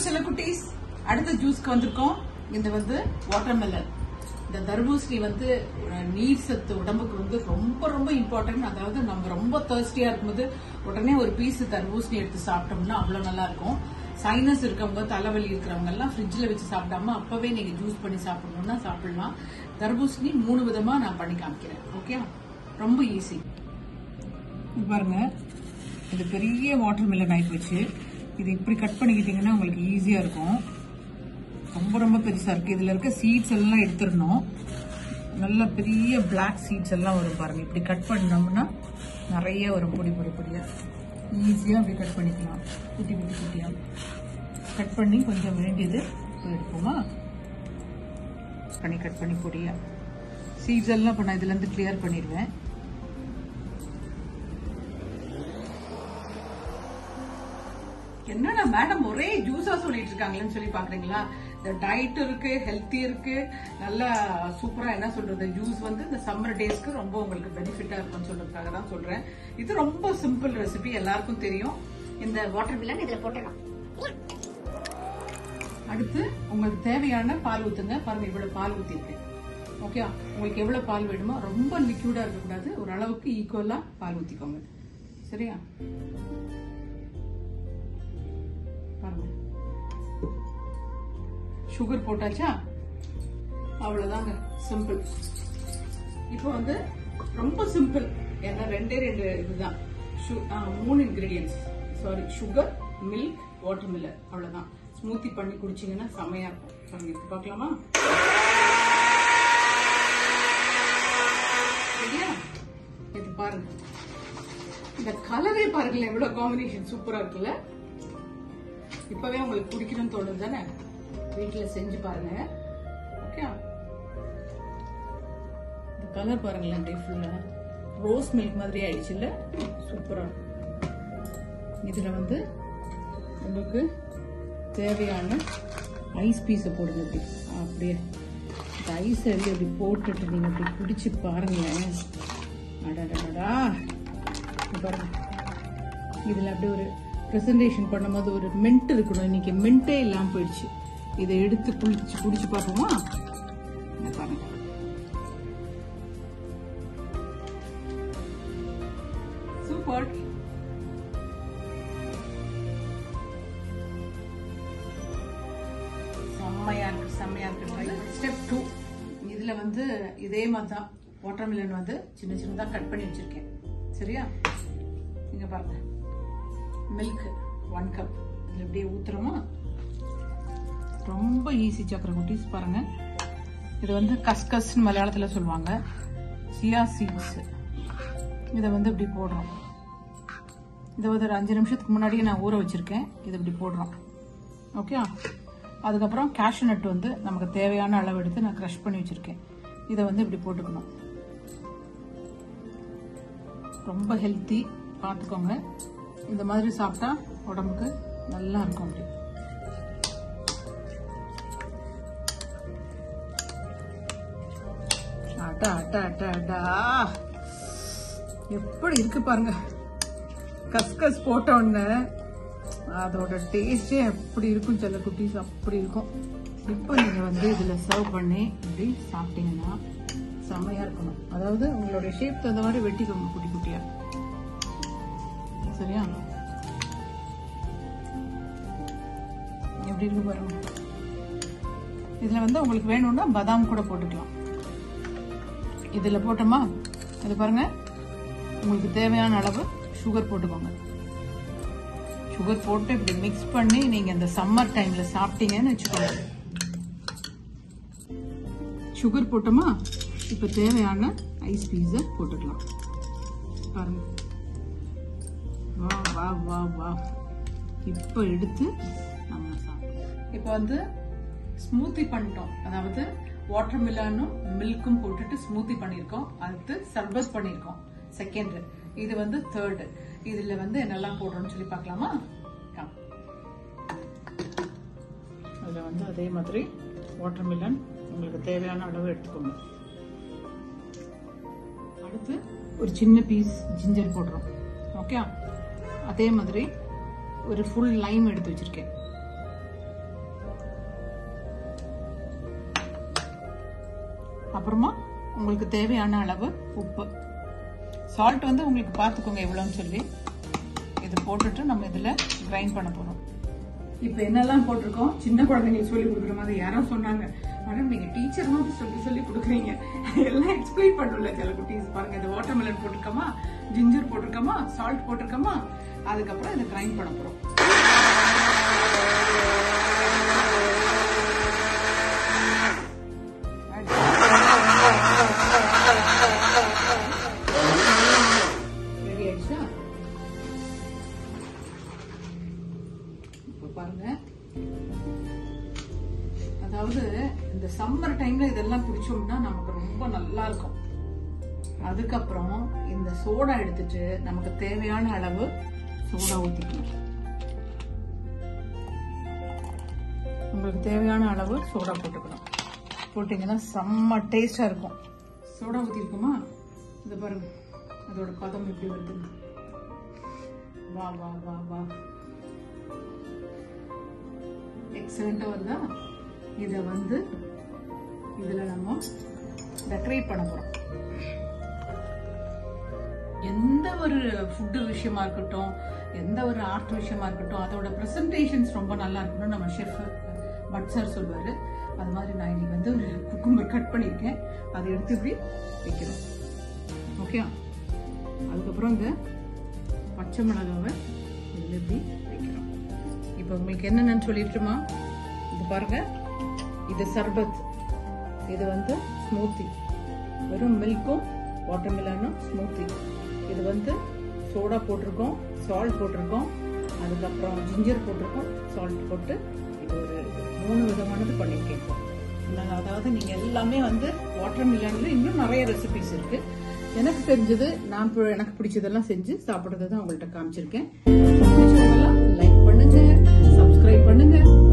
செல்ல குட்டீஸ் அடுத்த ஜூஸ்க்கு வந்திருக்கோம் இது வந்து வாட்டர்மெலன் இந்த தர்பூசணி வந்து அஹ், நீர் சத்து உடம்புக்கு வந்து ரொம்ப ரொம்ப இம்பார்ட்டன்ட் அதாவது நம்ம ரொம்ப தர்ஸ்டியா இருக்கும்போது உடனே ஒரு பீஸ் தர்பூசணி எடுத்து சாப்பிட்டோம்னா அவ்வளவு நல்லா இருக்கும் சைனஸ் இருக்கவங்க தலைவலி இருக்கிறவங்க எல்லாம் ஃப்ரிட்ஜில் வச்சு சாப்பிடாம அப்பவே நீங்க ஜூஸ் பண்ணி சாப்பிடணும்னா சாப்பிடலாம் தர்பூசணி மூணு விதமா நான் பண்ணி காமிக்கிறேன் ஓகே ரொம்ப ஈஸி இது பாருங்க இது பெரிய வாட்டர் மில்லன் ஆகி போச்சு இது இப்படி கட் பண்ணிக்கிட்டீங்கன்னா உங்களுக்கு ஈஸியா இருக்கும் ரொம்ப ரொம்ப பெருசா இருக்கு இதுல இருக்க சீட்ஸ் எல்லாம் எடுத்துடணும் நல்ல பெரிய பிளாக் சீட்ஸ் எல்லாம் வரும் பாருங்க இப்படி கட் பண்ணோம்னா நிறைய வரும் பொடி பொடி பொடியா ஈஸியா அப்படி கட் பண்ணிக்கலாம் குட்டி குட்டி குட்டியா கட் பண்ணி கொஞ்சம் வேண்டியது எடுப்போமா பண்ணி கட் பண்ணி பொடியா சீட்ஸ் எல்லாம் இப்போ நான் இதுல இருந்து கிளியர் பண்ணிடுவேன் என்னடா மேடம் ஒரே ஜூஸா சொல்லிட்டு இருக்காங்களேன்னு சொல்லி பாக்குறீங்களா இந்த டயட் இருக்கு ஹெல்த்தி இருக்கு நல்லா சூப்பரா என்ன சொல்றது ஜூஸ் வந்து இந்த சம்மர் டேஸ்க்கு ரொம்ப உங்களுக்கு பெனிஃபிட்டா இருக்கும்னு சொல்றதுக்காக தான் சொல்றேன் இது ரொம்ப சிம்பிள் ரெசிபி எல்லாருக்கும் தெரியும் இந்த வாட்டர் மில்லன் இதுல போட்டுடலாம் அடுத்து உங்களுக்கு தேவையான பால் ஊத்துங்க பாருங்க இவ்வளவு பால் ஊத்திருக்கேன் ஓகே உங்களுக்கு எவ்வளவு பால் வேணுமோ ரொம்ப லிக்யூடா இருக்கக்கூடாது ஒரு அளவுக்கு ஈக்குவலா பால் ஊத்திக்கோங்க சரியா பாருங்க சுகர் போட்டாச்சா அவ்வளவுதாங்க சிம்பிள் இப்போ வந்து ரொம்ப சிம்பிள் ஏன்னா ரெண்டே ரெண்டு இதுதான் சு- ஆ, மூணு ingredients sorry sugar milk water மில்லர் அவ்வளவுதான் ஸ்மூத்தி பண்ணி குடிச்சீங்கன்னா செமையா இருக்கும் பாருங்க இப்ப பார்க்கலாமா சரியா இது பாருங்க இந்த கலரே பாருங்களேன் எவ்வளவு காம்பினேஷன் சூப்பரா இருக்குல்ல இப்பவே உங்களுக்கு குடிக்கணும்னு தோணுது தானே வீட்டுல செஞ்சு பாருங்க ஓகே இந்த கலர் பாருங்களேன் அப்படியே ஃபுல்லா ரோஸ் மில்க் மாதிரி ஆயிடுச்சு இல்ல சூப்பரா இருக்கும். இதுல வந்து உங்களுக்கு தேவையான ஐஸ் பீஸை போடுங்க இப்படி அப்படியே இந்த ஐஸ் எல்லாம் இப்படி போட்டுட்டு நீங்க இப்படி குடிச்சு பாருங்களேன் அடடடடா இங்க பாருங்க இதுல அப்படியே ஒரு பிரசன்டேஷன் பண்ணும்போது ஒரு மின்ட் இருக்கணும் இன்னைக்கு மின்ட்டே இல்லாம போயிடுச்சு இதை எடுத்து குளிச்சு குடிச்சு பார்ப்போமா இங்க பாருங்க சூப்பர் செம்மையா இருக்கு செம்மையா இருக்கு ஸ்டெப் டூ இதுல வந்து இதே மாதிரி தான் வாட்டர்மெலன் வந்து சின்ன சின்னதா கட் பண்ணி வச்சிருக்கேன் சரியா இங்க பாருங்க மில்க் ஒன் கப் இதுல இப்படியே ஊத்துறோமா ரொம்ப ஈஸி சக்கரை குட்டீஸ் பாருங்க இது வந்து கஸ்கஸ்ன்னு மலையாளத்துல சொல்லுவாங்க சியா சீட்ஸ் இதை வந்து இப்படி போடுறோம் இதை வந்து ஒரு அஞ்சு நிமிஷத்துக்கு முன்னாடியே நான் ஊற வச்சிருக்கேன் இதை இப்படி போடுறோம் ஓகே அதுக்கப்புறம் கேஷ்யூ நட் வந்து நமக்கு தேவையான அளவு எடுத்து நான் க்ரஷ் பண்ணி வச்சிருக்கேன் இதை வந்து இப்படி போட்டுக்கணும் ரொம்ப ஹெல்த்தி பார்த்துக்கோங்க இந்த மாதிரி சாப்பிட்டா உடம்புக்கு நல்லா இருக்கும் அப்படி அட அட அட அடா எப்படி இருக்கு பாருங்க கஸ்கஸ் போட்ட உடனே அதோட டேஸ்டே எப்படி இருக்கும் சில குட்டீஸ் அப்படி இருக்கும் இப்போ நீங்க வந்து இதுல சர்வ் பண்ணி இப்படி சாப்பிட்டீங்கன்னா செம்மையா இருக்கணும் அதாவது உங்களுடைய ஷேப் தகுந்த மாதிரி வெட்டிக்கோங்க குட்டி குட்டியா சரியா எப்படி இருக்கு பாருங்க இதுல வந்து உங்களுக்கு வேணும்னா பாதாம் கூட போட்டுக்கலாம் இதுல போட்டோமா இது பாருங்க உங்களுக்கு தேவையான அளவு சுகர் போட்டுக்கோங்க சுகர் போட்டு இப்படி மிக்ஸ் பண்ணி நீங்க இந்த சம்மர் டைம்ல சாப்பிட்டீங்கன்னு வச்சுக்கோங்க சுகர் போட்டோமா இப்ப தேவையான ஐஸ் பீஸ போட்டுக்கலாம் பாருங்க வா வா வா வா இப்போ எடுத்து நம்ம சாப்பிடலாம் இப்போ வந்து ஸ்மூத்தி பண்ணிட்டோம் அதாவது வாட்டர் மில்லானும் மில்க்கும் போட்டுட்டு ஸ்மூத்தி பண்ணியிருக்கோம் அடுத்து சர்பத் பண்ணியிருக்கோம் செகண்ட் இது வந்து தேர்ட் இதுல வந்து என்னெல்லாம் போடுறோம்னு சொல்லி பார்க்கலாமா கம். அதுல வந்து அதே மாதிரி வாட்டர் மில்லன் உங்களுக்கு தேவையான அளவு எடுத்துக்கோங்க அடுத்து ஒரு சின்ன பீஸ் ஜிஞ்சர் போடுறோம் ஓகே அதே மாதிரி ஒரு ஃபுல் லைம் எடுத்து வச்சிருக்கேன் அதுக்கப்புறமா உங்களுக்கு தேவையான அளவு உப்பு சால்ட் வந்து உங்களுக்கு பார்த்துக்கோங்க எவ்வளோன்னு சொல்லி இது போட்டுட்டு நம்ம இதில் கிரைண்ட் பண்ண போகிறோம் இப்போ என்னெல்லாம் போட்டிருக்கோம் சின்ன குழந்தைங்களுக்கு சொல்லி கொடுக்குற மாதிரி யாரோ சொன்னாங்க மேடம் நீங்க டீச்சர் மாதிரி சொல்லி சொல்லி கொடுக்குறீங்க எல்லாம் எக்ஸ்பிளைன் பண்ணல சில குட்டீஸ் பாருங்க இந்த வாட்டர்மெலன் போட்டிருக்கோமா ஜிஞ்சர் போட்டிருக்கோமா சால்ட் போட்டிருக்கோமா அதுக்கப்புறம் இதை கிரைண்ட் பண்ண போறோம் ரெடி ஆயிடுச்சா இப்போ பாருங்க அதாவது இந்த சம்மர் டைம்ல இதெல்லாம் குடிச்சோம்னா நமக்கு ரொம்ப நல்லா இருக்கும் அதுக்கப்புறம் இந்த சோடா எடுத்துட்டு நமக்கு தேவையான அளவு சோடா ஊத்திக்கணும் உங்களுக்கு தேவையான அளவு சோடா போட்டுக்கணும் போட்டீங்கன்னா செம்ம டேஸ்டா இருக்கும் சோடா ஊத்திருக்குமா இதை பாருங்க அதோட பதம் எப்படி வருதுன்னு வா வா வா வா எக்ஸலண்டா வருதா இதை வந்து இதுல நம்ம டெக்கரேட் பண்ண போறோம் எந்த ஒரு ஃபுட்டு விஷயமா இருக்கட்டும் எந்த ஒரு ஆர்ட் விஷயமா இருக்கட்டும் அதோட ப்ரெசன்டேஷன்ஸ் ரொம்ப நல்லா இருக்கணும் நம்ம ஷெஃப் பட் சார் சொல்வாரு அது மாதிரி நான் இன்னைக்கு வந்து ஒரு குக்கும்பர் கட் பண்ணியிருக்கேன் அதை எடுத்து இப்படி வைக்கிறோம் ஓகே அதுக்கப்புறம் இந்த பச்சை மிளகாவை இதில் இப்படி வைக்கிறோம் இப்போ உங்களுக்கு என்னென்னு சொல்லிட்டுமா இது பாருங்க இது சர்பத் இது வந்து ஸ்மூத்தி வெறும் மில்க்கும் வாட்டர்மெலனும் ஸ்மூத்தி இது வந்து சோடா போட்டிருக்கோம் சால்ட் போட்டிருக்கோம் அதுக்கப்புறம் ஜிஞ்சர் போட்டிருக்கோம் சால்ட் போட்டு இது ஒரு மூணு விதமானது பண்ணியிருக்கேன் நான் அதாவது நீங்க எல்லாமே வந்து வாட்டர் மிலன்ல இன்னும் நிறைய ரெசிபிஸ் இருக்கு எனக்கு தெரிஞ்சது நான் இப்போ எனக்கு பிடிச்சதெல்லாம் செஞ்சு சாப்பிட்றதை தான் உங்கள்கிட்ட காமிச்சிருக்கேன் லைக் பண்ணுங்க சப்ஸ்கிரைப் பண்ணுங்க